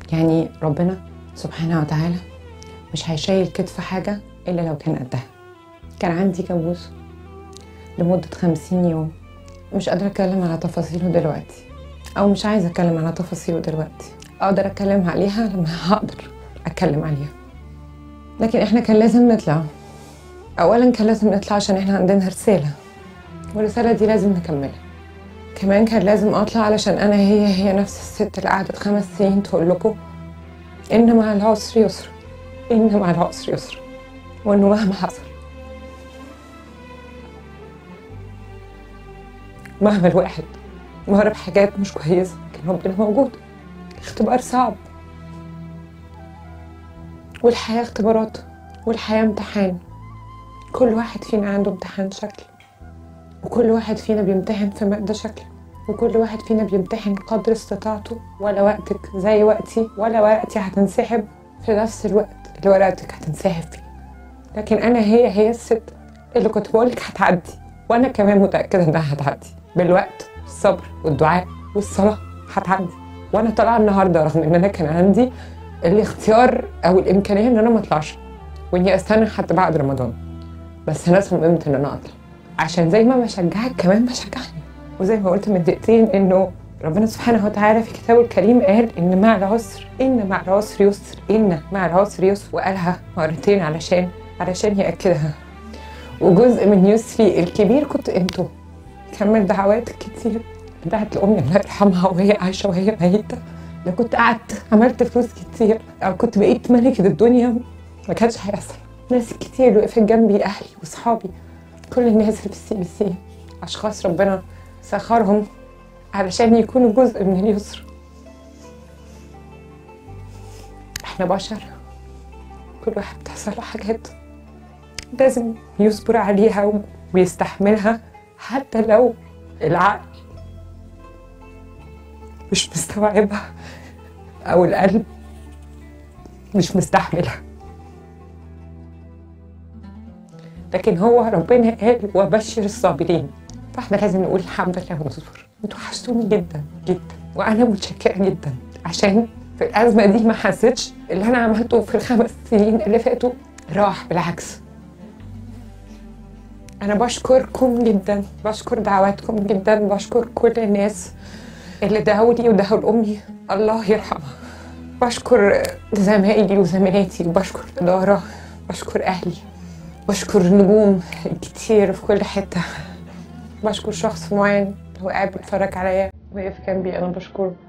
يعني ربنا سبحانه وتعالى مش هيشيل كتف حاجة إلا لو كان قدها كان عندي كابوس لمدة خمسين يوم مش قادرة أتكلم على تفاصيله دلوقتي أو مش عايزة أتكلم على تفاصيله دلوقتي أقدر أتكلم عليها لما هقدر أتكلم عليها لكن إحنا كان لازم نطلع أولا كان لازم نطلع عشان إحنا عندنا رسالة والرسالة دي لازم نكملها كمان كان لازم أطلع علشان أنا هي هي نفس الست اللي قعدت خمس سنين تقول لكم إن مع العسر يسر إن مع العسر يسر وإنه مهما حصل مهما الواحد مر بحاجات مش كويسة لكن ربنا موجود اختبار صعب والحياة اختبارات والحياة امتحان كل واحد فينا عنده امتحان شكل وكل واحد فينا بيمتحن في مادة شكل وكل واحد فينا بيمتحن قدر استطاعته ولا وقتك زي وقتي ولا وقتي هتنسحب في نفس الوقت اللي وقتك هتنسحب فيه لكن انا هي هي الست اللي كنت بقولك هتعدي وانا كمان متأكدة انها هتعدي بالوقت الصبر والدعاء والصلاة هتعدي وانا طالعة النهاردة رغم ان انا كان عندي الاختيار او الامكانية ان انا ما اطلعش واني استنى حتى بعد رمضان بس انا صممت ان انا اطلع عشان زي ما بشجعك كمان بشجعني وزي ما قلت من دقيقتين انه ربنا سبحانه وتعالى في كتابه الكريم قال ان مع العسر ان مع العسر يسر ان مع العسر يسر وقالها مرتين علشان علشان ياكدها وجزء من يسري الكبير كنت انتوا كمل دعوات كتير دعت لامي الله يرحمها وهي عايشه وهي ميته لو كنت قعدت عملت فلوس كتير او كنت بقيت ملكه الدنيا ما كانش هيحصل ناس كتير وقفت جنبي اهلي واصحابي كل الناس اللي في السي بي سي اشخاص ربنا سخرهم علشان يكونوا جزء من اليسر احنا بشر كل واحد بتحصل له حاجات لازم يصبر عليها ويستحملها حتى لو العقل مش مستوعبها او القلب مش مستحملها لكن هو ربنا قال وبشر الصابرين فاحنا لازم نقول الحمد لله ونصبر انتوا وحشتوني جدا جدا وانا متشكره جدا عشان في الازمه دي ما حسيتش اللي انا عملته في الخمس سنين اللي فاتوا راح بالعكس انا بشكركم جدا بشكر دعواتكم جدا بشكر كل الناس اللي دعوا لي ودعوا لامي الله يرحمها بشكر زمايلي وزميلاتي وبشكر الاداره بشكر اهلي بشكر النجوم كتير في كل حته بشكر شخص معين هو قاعد بيتفرج عليا وقف جنبي انا بشكره